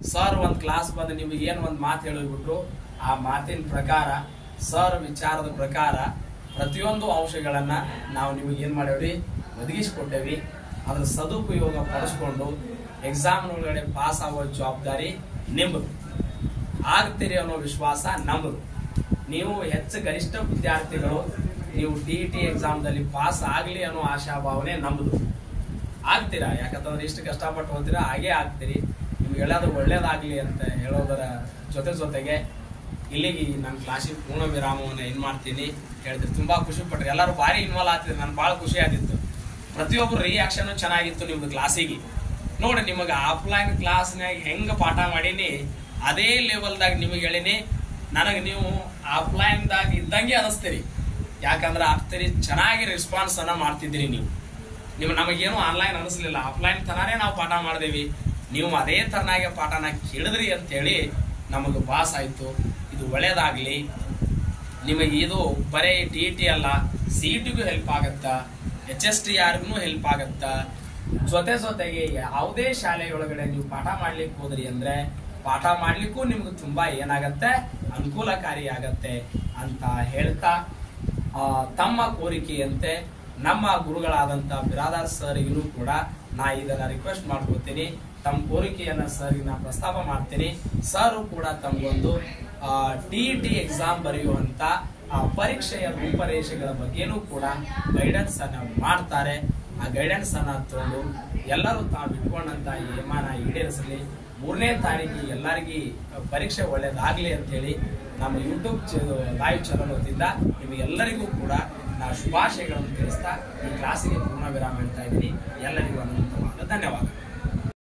sir ಒಂದ್ class ಬಂದು ನಿಮಗೆ ಏನ್ ಒಂದ್ ಮಾತು ಹೇಳಿಬಿಟ್ರು ಆ ಮಾತಿನ ಪ್ರಕಾರ ಸರ್ ವಿಚಾರದ ಪ್ರಕಾರ ಪ್ರತಿಯೊಂದು ಅಂಶಗಳನ್ನ ನಾವು ನಿಮಗೆ ಏನ್ ಮಾಡೇವ್ರಿ ಒದಗಿಸಿಕೊಟ್ಟೇವಿ ಅದ್ರ ಸದುಪಯೋಗ ಪಡಿಸ್ಕೊಂಡು ಎಕ್ಸಾಮ್ ಒಳಗಡೆ ಪಾಸ್ ಆಗೋ ಜವಾಬ್ದಾರಿ ನಿಮ್ಮದು ಆಗ್ತೀರಿ ಅನ್ನೋ ವಿಶ್ವಾಸ ನಮ್ಮದು ನೀವು ಹೆಚ್ಚು ಗರಿಷ್ಠ ವಿದ್ಯಾರ್ಥಿಗಳು ನೀವು ಟಿ ಟಿ ಎಕ್ಸಾಮ್ದಲ್ಲಿ ಪಾಸ್ ಆಗಲಿ ಅನ್ನೋ ಆಶಾಭಾವನೆ ನಮ್ಮದು ಆಗ್ತೀರಾ ಯಾಕಂತಂದ್ರೆ ಇಷ್ಟು ಕಷ್ಟಪಟ್ಟು ಹೋಗ್ತೀರಾ ಹಾಗೇ ಆಗ್ತೀರಿ ನಿಮ್ಗೆ ಹೇಳೋದು ಒಳ್ಳೇದಾಗ್ಲಿ ಅಂತ ಹೇಳೋದರ ಜೊತೆ ಜೊತೆಗೆ ಇಲ್ಲಿಗೆ ನನ್ನ ಕ್ಲಾಸಿಗೆ ಪೂರ್ಣ ವಿರಾಮವನ್ನು ಏನ್ ಮಾಡ್ತೀನಿ ಹೇಳಿದ್ರೆ ತುಂಬಾ ಖುಷಿ ಪಟ್ರಿ ಎಲ್ಲರೂ ಭಾರಿ ಇನ್ವಾಲ್ವ್ ಆಗ್ತಿದ್ರು ನನ್ಗೆ ಭಾಳ ಖುಷಿ ಆಗಿತ್ತು ಪ್ರತಿಯೊಬ್ಬರು ರಿಯಾಕ್ಷನ್ ಚೆನ್ನಾಗಿತ್ತು ನಿಮ್ದು ಕ್ಲಾಸಿಗೆ ನೋಡಿ ನಿಮಗೆ ಆಫ್ಲೈನ್ ಕ್ಲಾಸ್ನಾಗ ಹೆಂಗ ಪಾಠ ಮಾಡೀನಿ ಅದೇ ಲೆವೆಲ್ದಾಗ ನಿಮಗೆ ಹೇಳಿನಿ ನನಗೆ ನೀವು ಆಫ್ಲೈನ್ದಾಗ ಇದ್ದಂಗೆ ಅನಿಸ್ತೀರಿ ಯಾಕಂದ್ರೆ ಆಗ್ತೀರಿ ಚೆನ್ನಾಗಿ ರೆಸ್ಪಾನ್ಸ್ ಅನ್ನ ಮಾಡ್ತಿದ್ದೀರಿ ನೀವು ನೀವು ನಮಗೇನು ಆನ್ಲೈನ್ ಅನಿಸ್ಲಿಲ್ಲ ಆಫ್ಲೈನ್ ತನಾನೇ ನಾವು ಪಾಠ ಮಾಡಿದೇವಿ ನೀವು ಅದೇ ತರನಾಗೆ ಪಾಠನ ಕೇಳಿದ್ರಿ ಅಂತೇಳಿ ನಮಗೆ ಪಾಸ್ ಆಯ್ತು ಇದು ಒಳ್ಳೇದಾಗ್ಲಿ ನಿಮಗೆ ಇದು ಬರೀ ಟಿ ಟಿ ಅಲ್ಲ ಸಿ ಟಿಗೂ ಹೆಲ್ಪ್ ಆಗತ್ತಾ ಎಚ್ ಎಸ್ ಟಿ ಆರ್ಗೂ ಹೆಲ್ಪ್ ಆಗತ್ತಾ ಜೊತೆ ಜೊತೆಗೆ ಯಾವುದೇ ಶಾಲೆಯೊಳಗಡೆ ನೀವು ಪಾಠ ಮಾಡ್ಲಿಕ್ಕೆ ಹೋದ್ರಿ ಅಂದ್ರೆ ಪಾಠ ಮಾಡ್ಲಿಕ್ಕೂ ನಿಮ್ಗೆ ತುಂಬಾ ಏನಾಗತ್ತೆ ಅನುಕೂಲಕಾರಿ ಆಗತ್ತೆ ಅಂತ ಹೇಳ್ತಾ ಆ, ತಮ್ಮ ಕೋರಿಕೆಯಂತೆ ನಮ್ಮ ಗುರುಗಳಾದಂತ ಬಿರಾದಾರ್ ಸರ್ಗೂ ಕೂಡ ನಾ ಇದನ್ನ ರಿಕ್ವೆಸ್ಟ್ ಮಾಡ್ಕೊತೀನಿ ತಮ್ಮ ಕೋರಿಕೆಯನ್ನ ಸರ್ಗೆ ನಾ ಪ್ರಸ್ತಾಪ ಮಾಡ್ತೀನಿ ಸರ್ ಕೂಡ ತಮಗೊಂದು ಟಿ ಟಿ ಎಕ್ಸಾಮ್ ಬರೆಯುವಂತ ಆ ಪರೀಕ್ಷೆಯ ರೂಪರೇಷೆಗಳ ಬಗ್ಗೆನೂ ಕೂಡ ಗೈಡೆನ್ಸ್ ಅನ್ನ ಮಾಡ್ತಾರೆ ಆ ಗೈಡೆನ್ಸ್ ಅನ್ನ ತಗೊಂಡು ಎಲ್ಲರೂ ತಾವು ಇಟ್ಕೊಂಡಂತ ಈ ಯಮಾನ ಈಡೇರಿಸಲಿ ಮೂರನೇ ತಾರೀಕಿಗೆ ಎಲ್ಲರಿಗೂ ಪರೀಕ್ಷೆ ಒಳ್ಳೇದಾಗ್ಲಿ ಅಂತೇಳಿ ನಮ್ಮ ಯೂಟ್ಯೂಬ್ ಲೈವ್ ಚಾನಲ್ ವತಿಯಿಂದ ನಿಮಗೆಲ್ಲರಿಗೂ ಕೂಡ ನಾವು ಶುಭಾಶಯಗಳನ್ನು ತಿಳಿಸ್ತಾ ಈ ಕ್ಲಾಸಿಗೆ ಪೂರ್ಣ ವಿರಾಮ ಹೇಳ್ತಾ ಇದ್ದೀನಿ ಎಲ್ಲರಿಗೂ ಅನಂತವಾದ ಧನ್ಯವಾದ